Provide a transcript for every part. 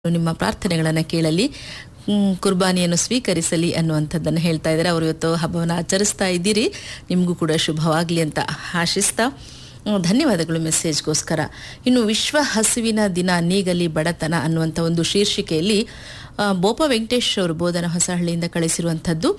ನಿಮ್ಮ ಪ್ರಾರ್ಥನೆಗಳನ್ನು ಕೇಳಲಿ ಹ್ಮ್, ಕುರ್ಬಾನಿಯನ್ನು ಸ್ವೀಕರಿಸಲಿ ಅನ್ನುವಂಥದ್ದನ್ನು ಹೇಳ್ತಾ ಇದ್ದಾರೆ ಅವರು ಇವತ್ತು ಹಬ್ಬವನ್ನು ಆಚರಿಸ್ತಾ ಇದ್ದೀರಿ ನಿಮಗೂ ಕೂಡ ಶುಭವಾಗಲಿ ಅಂತ ಆಶಿಸ್ತಾ ಹ್ಮ್, ಧನ್ಯವಾದಗಳು ಮೆಸೇಜ್ಗೋಸ್ಕರ ಇನ್ನು ವಿಶ್ವ ಹಸುವಿನ ದಿನ ನೀಗಲಿ ಬಡತನ ಅನ್ನುವಂಥ ಒಂದು ಶೀರ್ಷಿಕೆಯಲ್ಲಿ ಆ, ಬೋಪ ವೆಂಕಟೇಶ್ ಅವರು ಬೋಧನ ಹೊಸಹಳ್ಳಿಯಿಂದ ಕಳಿಸಿರುವಂಥದ್ದು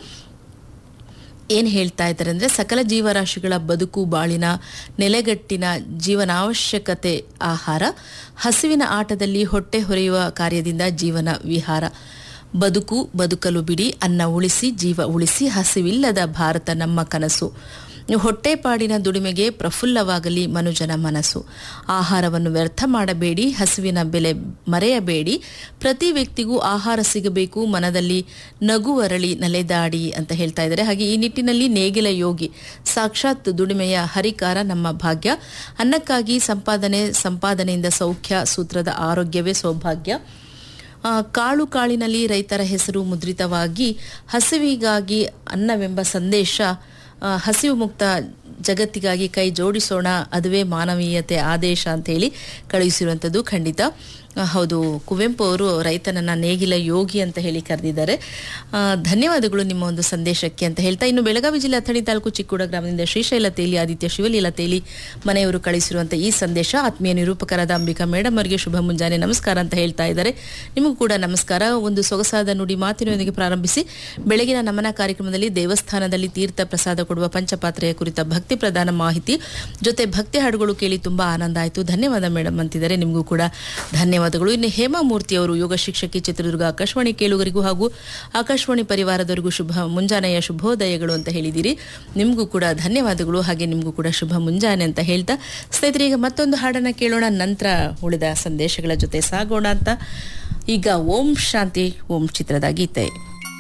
ಏನು ಹೇಳ್ತಾ ಇದ್ದಾರೆ ಅಂದರೆ ಸಕಲ ಜೀವರಾಶಿಗಳ ಬದುಕು ಬಾಳಿನ ನೆಲೆಗಟ್ಟಿನ ಜೀವನಾವಶ್ಯಕತೆ ಆಹಾರ ಹಸಿವಿನ ಆಟದಲ್ಲಿ ಹೊಟ್ಟೆ ಹೊರೆಯುವ ಕಾರ್ಯದಿಂದ ಜೀವನ ವಿಹಾರ ಬದುಕು ಬದುಕಲು ಬಿಡಿ ಅನ್ನ ಉಳಿಸಿ ಜೀವ ಉಳಿಸಿ ಹಸಿವಿಲ್ಲದ ಭಾರತ ನಮ್ಮ ಕನಸು ಹೊಟ್ಟೆಪಾಡಿನ ದುಡಿಮೆಗೆ ಪ್ರಫುಲ್ಲವಾಗಲಿ ಮನುಜನ ಮನಸ್ಸು ಆಹಾರವನ್ನು ವ್ಯರ್ಥ ಮಾಡಬೇಡಿ ಹಸುವಿನ ಬೆಲೆ ಮರೆಯಬೇಡಿ ಪ್ರತಿ ವ್ಯಕ್ತಿಗೂ ಆಹಾರ ಸಿಗಬೇಕು ಮನದಲ್ಲಿ ನಗುವರಳಿ ನಲೆದಾಡಿ ಅಂತ ಹೇಳ್ತಾ ಇದ್ದಾರೆ ಹಾಗೆ ಈ ನಿಟ್ಟಿನಲ್ಲಿ ನೇಗಿಲ ಯೋಗಿ ಸಾಕ್ಷಾತ್ ದುಡಿಮೆಯ ಹರಿಕಾರ ನಮ್ಮ ಭಾಗ್ಯ ಅನ್ನಕ್ಕಾಗಿ ಸಂಪಾದನೆ ಸಂಪಾದನೆಯಿಂದ ಸೌಖ್ಯ ಸೂತ್ರದ ಆರೋಗ್ಯವೇ ಸೌಭಾಗ್ಯ ಆ, ಕಾಳು ಕಾಳಿನಲ್ಲಿ ರೈತರ ಹೆಸರು ಮುದ್ರಿತವಾಗಿ ಹಸಿವಿಗಾಗಿ ಅನ್ನವೆಂಬ ಸಂದೇಶ ಆ, ಹಸಿವು ಮುಕ್ತ ಜಗತ್ತಿಗಾಗಿ ಕೈ ಜೋಡಿಸೋಣ ಅದುವೇ ಮಾನವೀಯತೆ ಆದೇಶ ಅಂತ ಹೇಳಿ ಕಳುಹಿಸಿರುವಂಥದ್ದು ಖಂಡಿತ ಆ, ಹೌದು ಕುವೆಂಪು ಅವರು ರೈತನನ್ನ ನೇಗಿಲ ಯೋಗಿ ಅಂತ ಹೇಳಿ ಕರೆದಿದ್ದಾರೆ ಆ, ಧನ್ಯವಾದಗಳು ನಿಮ್ಮ ಒಂದು ಸಂದೇಶಕ್ಕೆ ಅಂತ ಹೇಳ್ತಾ ಇನ್ನು ಬೆಳಗಾವಿ ಜಿಲ್ಲೆ ಅಥಣಿ ತಾಲೂಕು ಚಿಕ್ಕೂಡ ಗ್ರಾಮದಿಂದ ಶ್ರೀಶೈಲ ತೇಲಿ ಆದಿತ್ಯ ಶಿವಲೀಲ ತೇಲಿ ಮನೆಯವರು ಕಳಿಸಿರುವಂಥ ಈ ಸಂದೇಶ ಆತ್ಮೀಯ ನಿರೂಪಕರಾದ ಅಂಬಿಕಾ ಮೇಡಮ್ ಅವರಿಗೆ ಶುಭ ಮುಂಜಾನೆ ನಮಸ್ಕಾರ ಅಂತ ಹೇಳ್ತಾ ಇದ್ದಾರೆ ನಿಮಗೂ ಕೂಡ ನಮಸ್ಕಾರ ಒಂದು ಸೊಗಸಾದ ನುಡಿ ಮಾತಿನೊಂದಿಗೆ ಪ್ರಾರಂಭಿಸಿ ಬೆಳಗಿನ ನಮನ ಕಾರ್ಯಕ್ರಮದಲ್ಲಿ ದೇವಸ್ಥಾನದಲ್ಲಿ ತೀರ್ಥ ಪ್ರಸಾದ ಕೊಡುವ ಪಂಚಪಾತ್ರೆಯ ಕುರಿತ ಭಕ್ತಿ ಪ್ರಧಾನ ಮಾಹಿತಿ ಜೊತೆ ಭಕ್ತಿ ಹಾಡುಗಳು ಕೇಳಿ ತುಂಬಾ ಆನಂದ ಆಯಿತು ಧನ್ಯವಾದ ಮೇಡಮ್ ಅಂತಿದ್ದಾರೆ ನಿಮಗೂ ಕೂಡ ಧನ್ಯವಾದಗಳು ಇನ್ನು ಹೇಮಾಮೂರ್ತಿ ಅವರು ಯೋಗ ಶಿಕ್ಷಕಿ ಚಿತ್ರದುರ್ಗ ಆಕಾಶವಾಣಿ ಕೇಳುಗರಿಗೂ ಹಾಗೂ ಆಕಾಶವಾಣಿ ಪರಿವಾರದವರಿಗೂ ಶುಭ ಮುಂಜಾನೆಯ ಶುಭೋದಯಗಳು ಅಂತ ಹೇಳಿದಿರಿ ನಿಮಗೂ ಕೂಡ ಧನ್ಯವಾದಗಳು ಹಾಗೆ ನಿಮಗೂ ಕೂಡ ಶುಭ ಮುಂಜಾನೆ ಅಂತ ಹೇಳ್ತಾ ಸ್ನೇಹಿತರೆ ಈಗ ಮತ್ತೊಂದು ಹಾಡನ್ನ ಕೇಳೋಣ ನಂತರ ಉಳಿದ ಸಂದೇಶಗಳ ಜೊತೆ ಸಾಗೋಣ ಅಂತ ಈಗ ಓಂ ಶಾಂತಿ ಓಂ ಚಿತ್ರದ ಗೀತೆ